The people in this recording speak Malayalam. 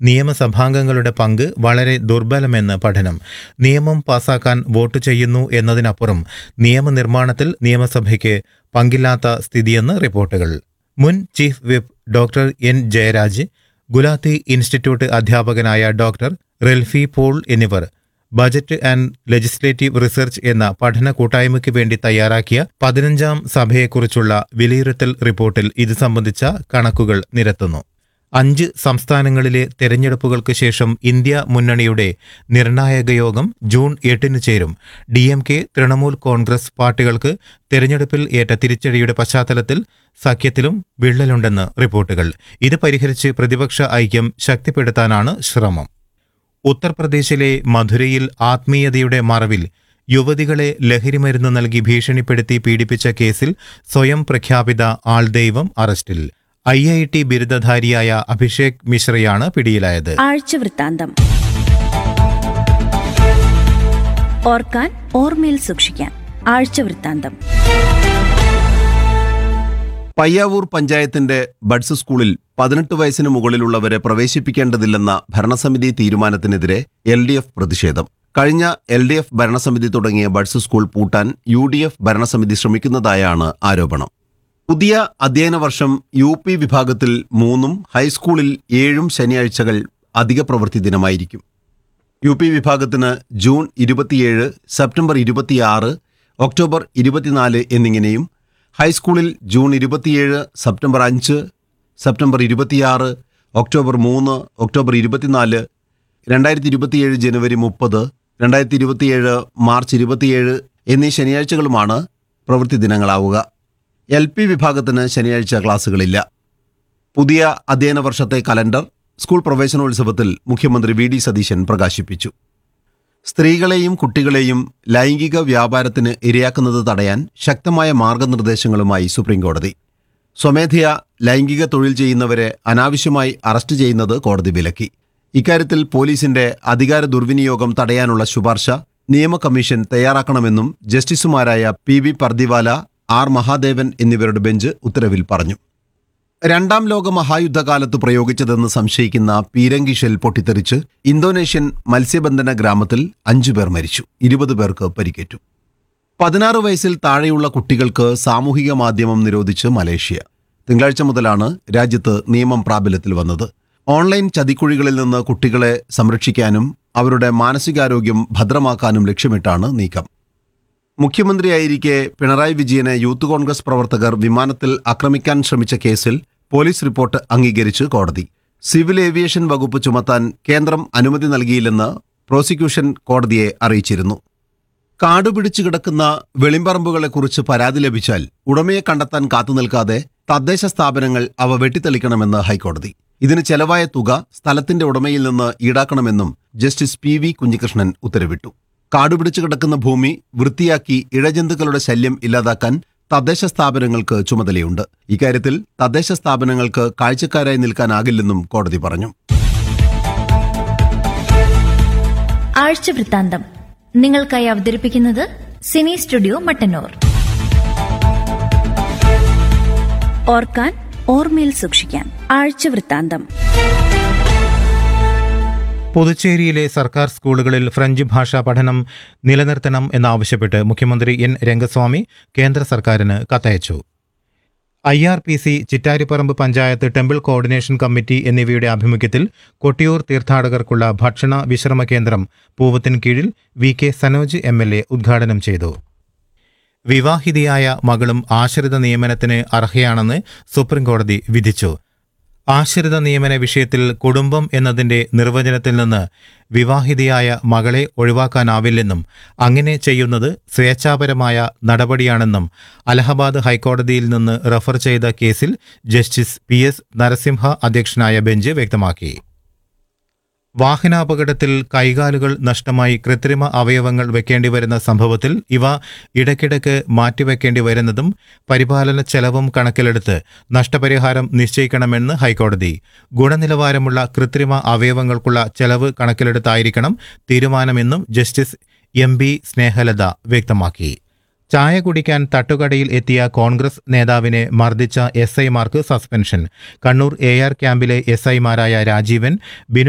നിയമസഭാംഗങ്ങളുടെ പങ്ക് വളരെ ദുർബലമെന്ന് പഠനം നിയമം പാസാക്കാൻ വോട്ട് ചെയ്യുന്നു എന്നതിനപ്പുറം നിയമനിർമ്മാണത്തിൽ നിയമസഭയ്ക്ക് പങ്കില്ലാത്ത സ്ഥിതിയെന്ന് റിപ്പോർട്ടുകൾ മുൻ chief whip doctor N Jayaraj Gulati institute അധ്യാപകനായ ഡോക്ടർ റെൽഫി പോൾ എന്നിവർ ബജറ്റ് ആൻഡ് ലെജിസ്ലേറ്റീവ് റിസർച്ച് എന്ന പഠന കൂട്ടായ്മയ്ക്ക് വേണ്ടി തയ്യാറാക്കിയ പതിനഞ്ചാം സഭയെക്കുറിച്ചുള്ള വിലയിരുത്തൽ റിപ്പോർട്ടിൽ ഇത് സംബന്ധിച്ച കണക്കുകൾ നിരത്തുന്നു അഞ്ച് സംസ്ഥാനങ്ങളിലെ തെരഞ്ഞെടുപ്പുകൾക്ക് ശേഷം ഇന്ത്യ മുന്നണിയുടെ നിർണായക യോഗം ജൂൺ എട്ടിന് ചേരും D M K Trinamool Congress പാർട്ടികൾക്ക് തെരഞ്ഞെടുപ്പിൽ ഏറ്റ തിരിച്ചടിയുടെ പശ്ചാത്തലത്തിൽ സഖ്യത്തിലും വിള്ളലുണ്ടെന്ന് റിപ്പോർട്ടുകൾ ഇത് പരിഹരിച്ച് പ്രതിപക്ഷ ഐക്യം ശക്തിപ്പെടുത്താനാണ് ശ്രമം ഉത്തർപ്രദേശിലെ മധുരയിൽ ആത്മീയതയുടെ മറവിൽ യുവതികളെ ലഹരിമരുന്ന് നൽകി ഭീഷണിപ്പെടുത്തി പീഡിപ്പിച്ച കേസിൽ സ്വയം പ്രഖ്യാപിത ആൾദൈവം അറസ്റ്റിൽ ഐ ഐ ടി ബിരുദധാരിയായ അഭിഷേക് മിശ്രയാണ് പിടിയിലായത് ആഴ്ചവൃത്താന്തം ഓർക്കാൻ ഓർമ്മയിൽ സൂക്ഷിക്കാൻ ആഴ്ചവൃത്താന്തം പയ്യാവൂർ പഞ്ചായത്തിന്റെ ബഡ്സ് സ്കൂളിൽ പതിനെട്ട് വയസ്സിന് മുകളിലുള്ളവരെ പ്രവേശിപ്പിക്കേണ്ടതില്ലെന്ന ഭരണസമിതി തീരുമാനത്തിനെതിരെ എൽ ഡി എഫ് പ്രതിഷേധം കഴിഞ്ഞ എൽ ഡി എഫ് ഭരണസമിതി തുടങ്ങിയ ബഡ്സ് സ്കൂൾ പൂട്ടാൻ യു ഡി എഫ് ഭരണസമിതി ശ്രമിക്കുന്നതായാണ് ആരോപണം പുതിയ അധ്യയന വർഷം യു പി വിഭാഗത്തിൽ മൂന്നും ഹൈസ്കൂളിൽ ഏഴും ശനിയാഴ്ചകൾ അധിക പ്രവൃത്തി ദിനമായിരിക്കും യു പി വിഭാഗത്തിന് ജൂൺ ഇരുപത്തിയേഴ് സെപ്റ്റംബർ ഇരുപത്തിയാറ് ഒക്ടോബർ ഇരുപത്തിനാല് എന്നിങ്ങനെയും ഹൈസ്കൂളിൽ ജൂൺ ഇരുപത്തിയേഴ് സെപ്റ്റംബർ അഞ്ച് സെപ്റ്റംബർ ഇരുപത്തിയാറ് ഒക്ടോബർ മൂന്ന് ഒക്ടോബർ ഇരുപത്തിനാല് രണ്ടായിരത്തി ഇരുപത്തിയേഴ് ജനുവരി മുപ്പത് രണ്ടായിരത്തി ഇരുപത്തിയേഴ് മാർച്ച് ഇരുപത്തിയേഴ് എന്നീ ശനിയാഴ്ചകളുമാണ് പ്രവൃത്തി ദിനങ്ങളാവുക എൽ പി വിഭാഗത്തിന് ശനിയാഴ്ച ക്ലാസുകളില്ല പുതിയ അധ്യയന വർഷത്തെ കലണ്ടർ സ്കൂൾ പ്രവേശനോത്സവത്തിൽ മുഖ്യമന്ത്രി വി ഡി സതീശൻ പ്രകാശിപ്പിച്ചു സ്ത്രീകളെയും കുട്ടികളെയും ലൈംഗിക വ്യാപാരത്തിന് ഇരയാക്കുന്നത് തടയാൻ ശക്തമായ മാർഗനിർദ്ദേശങ്ങളുമായി സുപ്രീംകോടതി സ്വമേധയാ ലൈംഗിക തൊഴിൽ ചെയ്യുന്നവരെ അനാവശ്യമായി അറസ്റ്റ് ചെയ്യുന്നത് കോടതി വിലക്കി ഇക്കാര്യത്തിൽ പോലീസിന്റെ അധികാര ദുർവിനിയോഗം തടയാനുള്ള ശുപാർശ നിയമ കമ്മീഷൻ തയ്യാറാക്കണമെന്നും ജസ്റ്റിസുമാരായ P V Pardiwala R Mahadevan എന്നിവരുടെ ബെഞ്ച് ഉത്തരവിൽ പറഞ്ഞു രണ്ടാം ലോക മഹായുദ്ധകാലത്ത് പ്രയോഗിച്ചതെന്ന് സംശയിക്കുന്ന പീരങ്കി ഷെൽ പൊട്ടിത്തെറിച്ച് ഇന്തോനേഷ്യൻ മത്സ്യബന്ധന ഗ്രാമത്തിൽ അഞ്ചുപേർ മരിച്ചു ഇരുപത് പേർക്ക് പരിക്കേറ്റു പതിനാറ് വയസ്സിൽ താഴെയുള്ള കുട്ടികൾക്ക് സാമൂഹിക മാധ്യമം നിരോധിച്ച് മലേഷ്യ തിങ്കളാഴ്ച മുതലാണ് രാജ്യത്ത് നിയമം പ്രാബല്യത്തിൽ വന്നത് ഓൺലൈൻ ചതിക്കുഴികളിൽ നിന്ന് കുട്ടികളെ സംരക്ഷിക്കാനും അവരുടെ മാനസികാരോഗ്യം ഭദ്രമാക്കാനും ലക്ഷ്യമിട്ടാണ് നീക്കം മുഖ്യമന്ത്രിയായിരിക്കെ പിണറായി വിജയനെ യൂത്ത് കോൺഗ്രസ് പ്രവർത്തകർ വിമാനത്തിൽ ആക്രമിക്കാൻ ശ്രമിച്ച കേസിൽ പോലീസ് റിപ്പോർട്ട് അംഗീകരിച്ച് കോടതി സിവിൽ ഏവിയേഷൻ വകുപ്പ് ചുമത്താൻ കേന്ദ്രം അനുമതി നൽകിയില്ലെന്ന് പ്രോസിക്യൂഷൻ കോടതിയെ അറിയിച്ചിരുന്നു കാടുപിടിച്ചു കിടക്കുന്ന വെളിമ്പറമ്പുകളെക്കുറിച്ച് പരാതി ലഭിച്ചാൽ ഉടമയെ കണ്ടെത്താൻ കാത്തുനിൽക്കാതെ തദ്ദേശ സ്ഥാപനങ്ങൾ അവ വെട്ടിത്തെളിക്കണമെന്ന് ഹൈക്കോടതി ഇതിന് ചെലവായ തുക സ്ഥലത്തിന്റെ ഉടമയിൽ നിന്ന് ഈടാക്കണമെന്നും ജസ്റ്റിസ് പി വി കുഞ്ഞികൃഷ്ണൻ ഉത്തരവിട്ടു കാടുപിടിച്ചു കിടക്കുന്ന ഭൂമി വൃത്തിയാക്കി ഇഴജന്തുക്കളുടെ ശല്യം ഇല്ലാതാക്കാൻ തദ്ദേശ സ്ഥാപനങ്ങൾക്ക് ചുമതലയുണ്ട് ഇക്കാര്യത്തിൽ തദ്ദേശ സ്ഥാപനങ്ങൾക്ക് കാഴ്ചക്കാരായി നിൽക്കാനാകില്ലെന്നും കോടതി പറഞ്ഞു ആഴ്ചവൃത്താന്തം നിങ്ങൾക്കായി അവതരിപ്പിക്കുന്നത് സിനി സ്റ്റുഡിയോ മട്ടന്നൂർ ഓർക്കാൻ ഓർമ്മയിൽ സൂക്ഷിക്കാൻ ആഴ്ചവൃത്താന്തം പുതുച്ചേരിയിലെ സർക്കാർ സ്കൂളുകളിൽ ഫ്രഞ്ച് ഭാഷാ പഠനം നിലനിർത്തണം എന്നാവശ്യപ്പെട്ട് മുഖ്യമന്ത്രി എൻ രംഗസ്വാമി കേന്ദ്ര സർക്കാരിന് കത്തയച്ചു I R P C Chittariparamba panchayat temple coordination committee എന്നിവയുടെ ആഭിമുഖ്യത്തിൽ കൊട്ടിയൂർ തീർത്ഥാടകർക്കുള്ള ഭക്ഷണ വിശ്രമ കേന്ദ്രം പൂവത്തിന് കീഴിൽ V K Sanoj M L A ഉദ്ഘാടനം ചെയ്തു വിവാഹിതയായ മകളും ആശ്രിത നിയമനത്തിന് അർഹയാണെന്ന് സുപ്രീംകോടതി വിധിച്ചു ആശ്രിത നിയമന വിഷയത്തിൽ കുടുംബം എന്നതിന്റെ നിർവചനത്തിൽ നിന്ന് വിവാഹിതയായ മകളെ ഒഴിവാക്കാനാവില്ലെന്നും അങ്ങനെ ചെയ്യുന്നത് സ്വേച്ഛാപരമായ നടപടിയാണെന്നും അലഹബാദ് ഹൈക്കോടതിയിൽ നിന്ന് റഫർ ചെയ്ത കേസിൽ ജസ്റ്റിസ് പി എസ് നരസിംഹ അധ്യക്ഷനായ ബെഞ്ച് വ്യക്തമാക്കി വാഹനാപകടത്തിൽ കൈകാലുകൾ നഷ്ടമായി കൃത്രിമ അവയവങ്ങൾ വെക്കേണ്ടി വരുന്ന സംഭവത്തിൽ ഇവ ഇടയ്ക്കിടയ്ക്ക് മാറ്റിവെക്കേണ്ടി വരുന്നതും പരിപാലന ചെലവും കണക്കിലെടുത്ത് നഷ്ടപരിഹാരം നിശ്ചയിക്കണമെന്ന് ഹൈക്കോടതി ഗുണനിലവാരമുള്ള കൃത്രിമ അവയവങ്ങൾക്കുള്ള ചെലവ് കണക്കിലെടുത്തായിരിക്കണം തീരുമാനമെന്നും ജസ്റ്റിസ് എം ബി സ്നേഹലത വ്യക്തമാക്കി ചായ കുടിക്കാൻ തട്ടുകടയിൽ എത്തിയ കോൺഗ്രസ് നേതാവിനെ മർദ്ദിച്ച എസ് ഐമാർക്ക് സസ്പെൻഷൻ കണ്ണൂർ എ ആർ ക്യാമ്പിലെ എസ് ഐമാരായ രാജീവൻ ബിനു